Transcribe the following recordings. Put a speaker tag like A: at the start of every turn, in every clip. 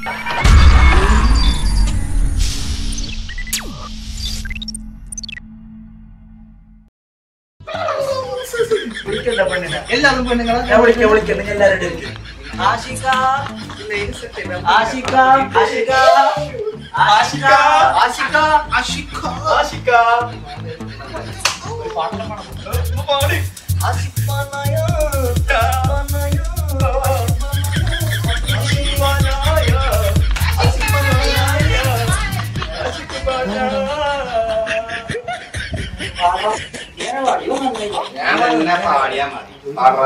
A: എല്ലാവരും പെണ്ണുങ്ങളെ
B: ഞാൻ വിളിക്കാം വിളിക്കാം നിങ്ങൾ എല്ലാവരും വിളിക്കാം ആഷിക ആഷിക ആഷിക ആഷിക
A: ആശിക്ക
B: ആഷിക ആഷിക ആഷിഖാനായ ആഷിഖാനായ ആഷിഖാനായ ആഷിഖാനായ
A: ഞാൻ തന്നെ പാടിയാ മതി പാടാ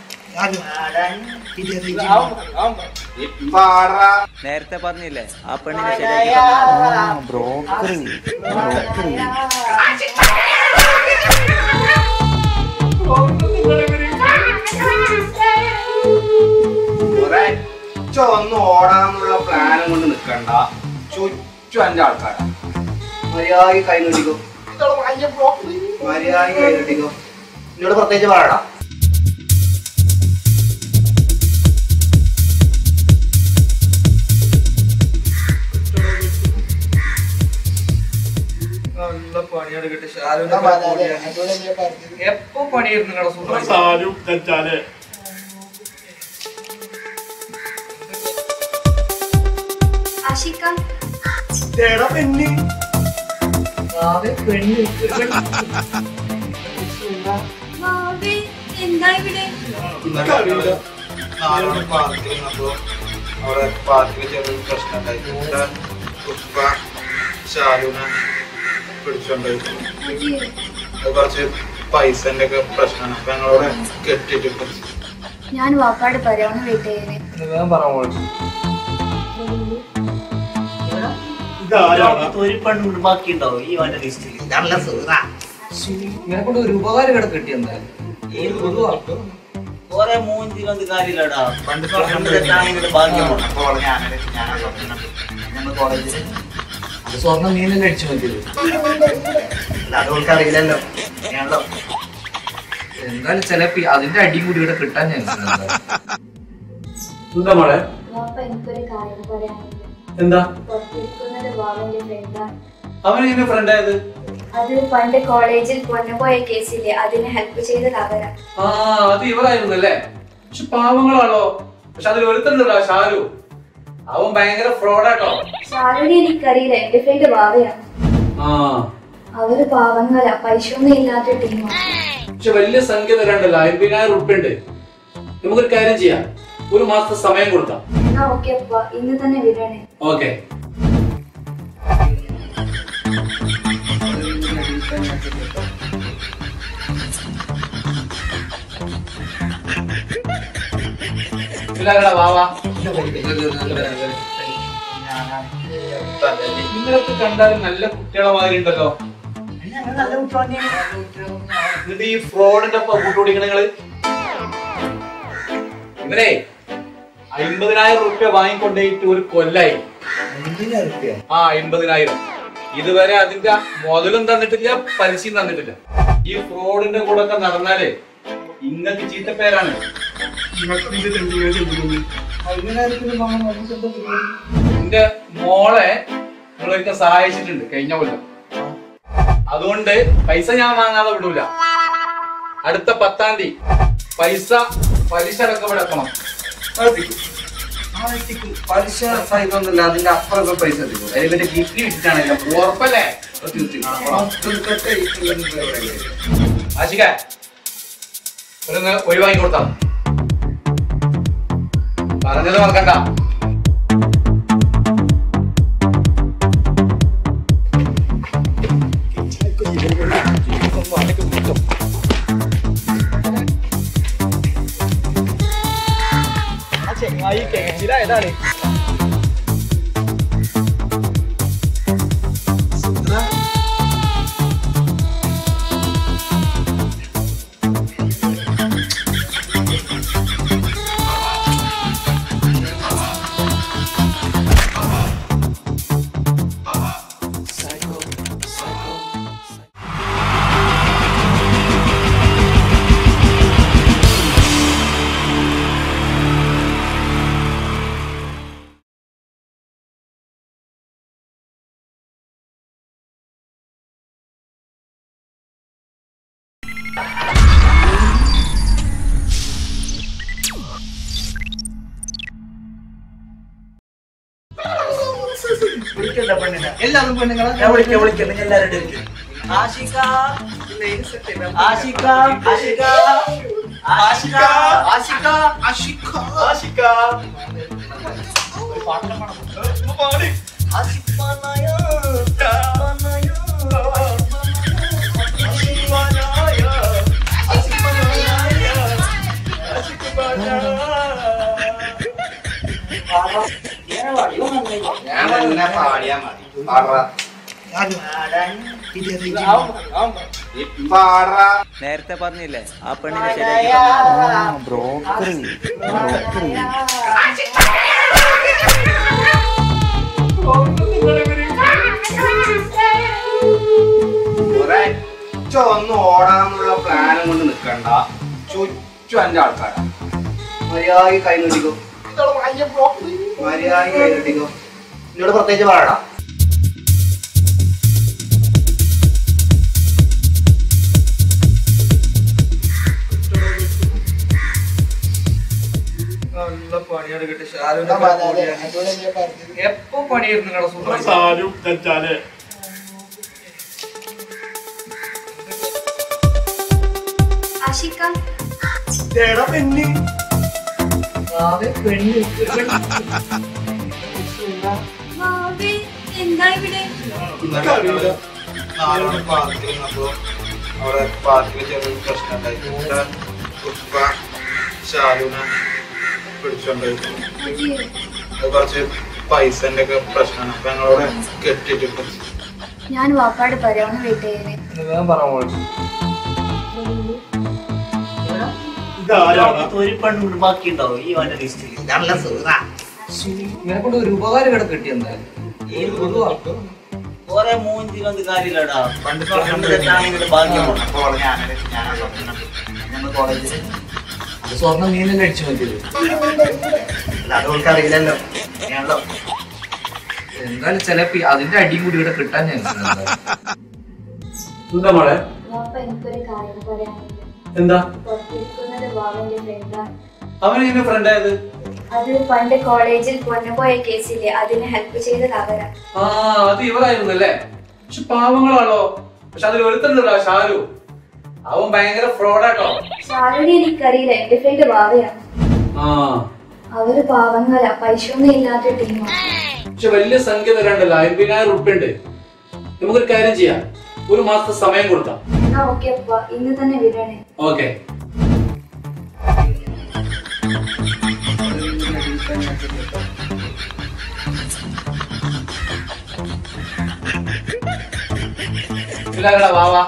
A: പാടാ
C: നേരത്തെ പറഞ്ഞില്ലേ ആ പെണ്ണിനെ ശരിയാക്കി
D: ബ്രോക്കർ ബ്രോക്കർ
A: ഒരൊറ്റ ഒന്ന് ഓടാന്നുള്ള പ്ലാനും കൊണ്ട് നിക്കണ്ട ചുറ്റും അഞ്ച് ആൾക്കാരാ മര്യാദ കൈ നീട്ടിക്കോ മര്യാദ കൈ നീട്ടിക്കോ എന്നോട് പ്രത്യേകിച്ച് പറയടാ നല്ല പണിയാണ് കിട്ടി എപ്പോ പണിയായിരുന്നു നിങ്ങളുടെ സുഹൃത്ത്
B: സാലും തെറ്റാലേ
E: ആഷിക്ക
B: തേടാ പെണ്ണ്
E: വാവേ എന്താ ഇവിടെ
B: എനിക്കറിയില്ല
A: നാലോളം പാർക്കിൽ നിന്നപ്പോ അവിടെ പാർക്കിൽ ചെറിയൊരു പ്രശ്നം ഉണ്ടായി ഇവിടെ ഉപ്പ ഷാരൂനെ പിടിച്ചോണ്ടായിരുന്നു
E: അതെയോ
A: അത് കുറച്ച് പൈസന്റെ ഒക്കെ പ്രശ്നമാണ് അപ്പൊ ഞങ്ങളവിടെ കെട്ടിട്ട്
E: ഞാൻ വാപ്പാട് പറയാന്ന് വെയിറ്റ് ചെയ്യുന്നേ
A: ഞാൻ പറഞ്ഞു
B: ഇതാരാണ്
C: ഒരു പെണ്ണുണ്ട് ബാക്കിയുണ്ടാവും ഈ അവന്റെ ലിസ്റ്റിൽ
A: ഇങ്ങനെ കൊണ്ട് ഒരു ഉപകാരം ഇവിടെ കിട്ടിയെന്തായാലും
C: കൊറേ മൂഞ്ചി വന്ന് കാര്യമില്ലടാ പണ്ട് പണ്ട് തെറ്റാണെങ്കിൽ ഭാഗ്യം വേണം.
A: ഞങ്ങൾ കോളേജിൽ അത് സ്വർണ്ണം നീ തന്നെ അടിച്ചു മതിയത് അല്ലാതെ അവൾക്ക് അറിയില്ലല്ലോ ഞാനല്ലോ എന്തായാലും ചിലപ്പോ അതിന്റെ അടിയും കൂടി ഇവിടെ കിട്ടാൻ ചാൻസ്
B: എന്താ മോളെ
E: വാപ്പ എനിക്കൊരു കാര്യം പറയാനുണ്ട്
B: എന്താ
E: പുറത്തിരിക്കുന്നത് വാവന്റെ ഫ്രണ്ടാണ്
B: അവൻ എങ്ങനെ ഫ്രണ്ട് ആയത്
E: അത് പണ്ട് കോളേജിൽ പൊന്നുപോയ കേസില്ലേ അതിന് ഹെൽപ്പ് ചെയ്തത് അവരാ
B: ആ അത് ഇവരായിരുന്നല്ലേ പക്ഷെ പാവങ്ങളാണോ പക്ഷെ അതിൽ ഒരുത്തണ്ടല്ലോ ഷാരു അവൻ ഭയങ്കര ഫ്രോഡാട്ടോ
E: ഷാരുടെ എനിക്കറിയില്ല എന്റെ ഫ്രണ്ട് വാവയാണ്
B: ആ
E: അവര് പാവങ്ങളാ പൈസ ഒന്നും ഇല്ലാത്ത ടീമാണ്
B: പക്ഷെ വലിയ സംഖ്യ തരാണ്ടല്ലോ അമ്പതിനായിരം ഉറുപ്പ്യ ഉണ്ട് നമുക്കൊരു കാര്യം ചെയ്യാം ഒരു മാസത്തെ സമയം കൊടുക്കാം
E: എന്നാ ഓക്കെ അപ്പ ഇന്ന് തന്നെ വിടണേ
B: ഓക്കെ വാ വാ നിങ്ങളൊക്കെ കണ്ടാലും നല്ല കുട്ടികളെ മാതിരി ഉണ്ടല്ലോ എന്നിട്ട് ഈ ഫ്രോഡിന്റെ ഒപ്പം കൂട്ടുപിടിക്കണ നിങ്ങള് ഇവരെ അമ്പതിനായിരം റുപ്യ വാങ്ങിക്കൊണ്ടേയിട്ട് ഒരു കൊല്ലായി ആ അമ്പതിനായിരം ഇതുവരെ അതിന്റെ മുതലും തന്നിട്ടില്ല പലിശയും തന്നിട്ടില്ല ഈ ഫ്രോഡിന്റെ കൂടെ ഒക്കെ നടന്നാലേ ഇങ്ങക്ക് ചീത്തപ്പേരാണ് എന്റെ മോളെ നിങ്ങളൊക്കെ സഹായിച്ചിട്ടുണ്ട് കഴിഞ്ഞ കൊല്ലം അതുകൊണ്ട് പൈസ ഞാൻ വാങ്ങാതെ വിടൂല അടുത്ത പത്താം തീയതി പൈസ പലിശ അടക്കം ഇവിടെ എത്തണം
A: പലിശ സഹിതമൊന്നുമില്ല അതിന്റെ അപ്പുറം പൈസ എത്തിക്കും അതിൽ മറ്റേ കിഡ്നി വിറ്റിട്ടാണല്ലോ
B: ഉറപ്പല്ലേ ആശിക ഒന്ന് ഒഴിവാക്കി കൊടുത്താ പറഞ്ഞത് മറക്കണ്ട
C: വിളിക്കണ്ട പെണ്ണിനെ
A: എല്ലാവരും പെണ്ണുങ്ങളെ
C: ഞാൻ വിളിക്കാം വിളിക്കാം നിങ്ങൾ എല്ലാവരും വിളിക്കും ആഷിക ആഷിക ആഷിക ആഷിക ആഷിക
A: അഷിക്ക
C: ആഷിക ആഷിഖാനായ, ആഷിഖാനായ, ആഷിഖാനായ, ആഷിഖാനായ, ആഷിഖാനായ.
A: ഞാൻ തന്നെ പാടിയാ മതി പാടാ പാടാ
D: നേരത്തെ പറഞ്ഞില്ലേ ആ പെണ്ണിനെ ശരിയാക്കി
F: ബ്രോക്കർ ബ്രോക്കർ
A: ഒരൊറ്റ ഒന്ന് ഓടാന്നുള്ള പ്ലാനും കൊണ്ട് നിക്കണ്ട ചുറ്റും അഞ്ച് ആൾക്കാരാ മര്യാദ കൈ നീട്ടിക്കോ മര്യാദ കൈ നീട്ടിക്കോ എന്നോട് പ്രത്യേകിച്ച് പറയടാ നല്ല പണിയെടുക്കട്ടെ എപ്പോ പണിയായിരുന്നു നിങ്ങളുടെ സൂപ്പർവൈസർ
E: ആഷിക്ക
C: എടാ പെണ്ണ്
A: ആകെ പെണ്ണ്
E: വാവേ, എന്താ ഇവിടെ
A: നാലോട് പാർക്കിൽ നിന്നപ്പോ അവിടെ പാർക്കിൽ ചെറിയൊരു പ്രശ്നം ഉണ്ടായി ഇവിടെ ഉപ്പ ഷാലുനെ പിടിച്ചോണ്ടായി
E: അയ്യോ,
A: അത് കുറച്ച് പൈസന്റെ ഒക്കെ പ്രശ്നമാണ് അപ്പൊ ഞങ്ങളവിടെ കെട്ടിട്ട്
E: ഞാൻ വാപ്പാട് പറയാമെന്ന് വെയിറ്റ് ചെയ്യണേ
C: ഒരു പെണ്ണുണ്ട് ബാക്കിയുണ്ടാവും ഈ അവന്റെ ലിസ്റ്റിൽ നല്ല സുഖ
A: ഇങ്ങനെ കൊണ്ട് ഒരു ഉപകാരം ഇവിടെ കിട്ടി എന്തായാലും
C: ഈ കൊറേ മൂഞ്ചിലൊന്നും കാര്യമില്ലടാ പണ്ട് പണ്ട് തെറ്റാണെങ്കിൽ ഭാഗ്യമാണ്
A: അപ്പോൾ ഞാനൊരു ഞാനാ സ്വപ്നം ഞങ്ങൾ കോളേജിൽ അത് സ്വർണ്ണം നീ തന്നെ അടിച്ചു മതിയത് അല്ല അത് അവൾക്ക് അറിയില്ലല്ലോ ഞാനല്ലോ എന്തായാലും ചിലപ്പോ അതിന്റെ അടിയും കൂടി ഇവിടെ കിട്ടാൻ ഞാൻ
B: എന്താ മോളെ
E: വാപ്പ എനിക്കൊരു കാര്യം പറയാനുണ്ട്
B: എന്താ
E: പുറത്തിരിക്കുന്നത് വാവന്റെ ഫ്രണ്ടാണ്
B: അവൻ എങ്ങനെ ഫ്രണ്ട് ആയത്
E: അത് പണ്ട് കോളേജിൽ പൊന്നുപോയ കേസില്ലേ അതിന് ഹെൽപ്പ് ചെയ്തത് അവരാ
B: ആ അത് ഇവരായിരുന്നു അല്ലേ പക്ഷെ പാവങ്ങളാണോ പക്ഷെ അതിൽ ഒരുത്തണ്ടല്ലോ ഷാരു അവൻ ഭയങ്കര ഫ്രോഡാട്ടോ
E: ഷാരുവിനെ എനിക്കറിയില്ല എന്റെ ഫ്രണ്ട് വാവയാണ്
B: ആ
E: അവര് പാവങ്ങളാ പൈസ ഒന്നും ഇല്ലാത്ത ടീമാണ്
B: പക്ഷെ വലിയ സംഖ്യ തരാണ്ടല്ലോ അമ്പതിനായിരം ഉറുപ്പ്യ ഉണ്ട് നമുക്കൊരു കാര്യം ചെയ്യാം ഒരു മാസത്തെ സമയം കൊടുക്കാം
E: എന്നാ ഓക്കെ അപ്പ ഇന്ന് തന്നെ വിടണേ
B: ഓക്കെ എല്ലാവരുടെ വാവാ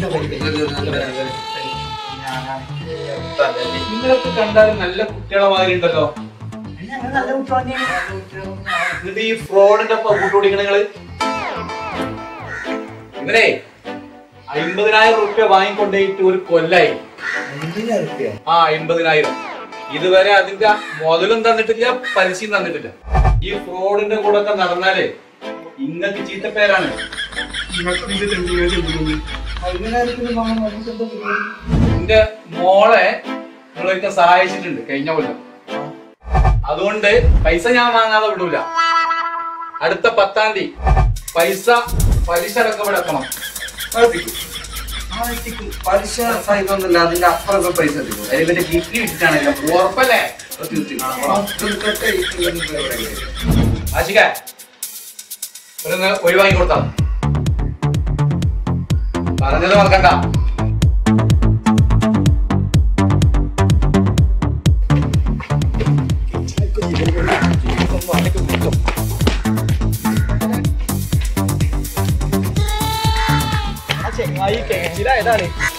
B: നിങ്ങളൊക്കെ കണ്ടാൽ നല്ല കുട്ടികളെ മാതിരി ഉണ്ടല്ലോ
C: നല്ല കുട്ടി
B: എന്നിട്ട് ഈ ഫ്രോഡിന്റെ ഒപ്പം കൂട്ടുപിടിക്കണ നിങ്ങള് ഇവനെ അമ്പതിനായിരം റുപ്യ വാങ്ങിക്കൊണ്ടേയിട്ട് ഒരു കൊല്ലായി ആ അമ്പതിനായിരം ഇതുവരെ അതിന്റെ മുതലും തന്നിട്ടില്ല പലിശയും തന്നിട്ടില്ല ഈ ഫ്രോഡിന്റെ കൂടെ ഒക്കെ നടന്നാലേ ഇങ്ങക്ക് ചീത്തപ്പേരാണ് എന്റെ മോളെ നിങ്ങളൊക്കെ സഹായിച്ചിട്ടുണ്ട് കഴിഞ്ഞ കൊല്ലം അതുകൊണ്ട് പൈസ ഞാൻ വാങ്ങാതെ വിടൂല അടുത്ത പത്താം തീയതി പൈസ പലിശ അടക്കം ഇവിടെ എത്തണം
A: പലിശ സഹിതമൊന്നുമില്ല അതിന്റെ അപ്പുറമൊക്കെ പൈസ എത്തിക്കും അതിൽ പിന്നെ ഡിഗ്രി ഇട്ടിട്ടാണല്ലോ
B: ഉറപ്പല്ലേ ആശിക ഒരു ഒഴിവാങ്ങി കൊടുത്താ പറഞ്ഞത് മറക്കണ്ട
C: ചെങ്ങായി കേസിലായതാണ്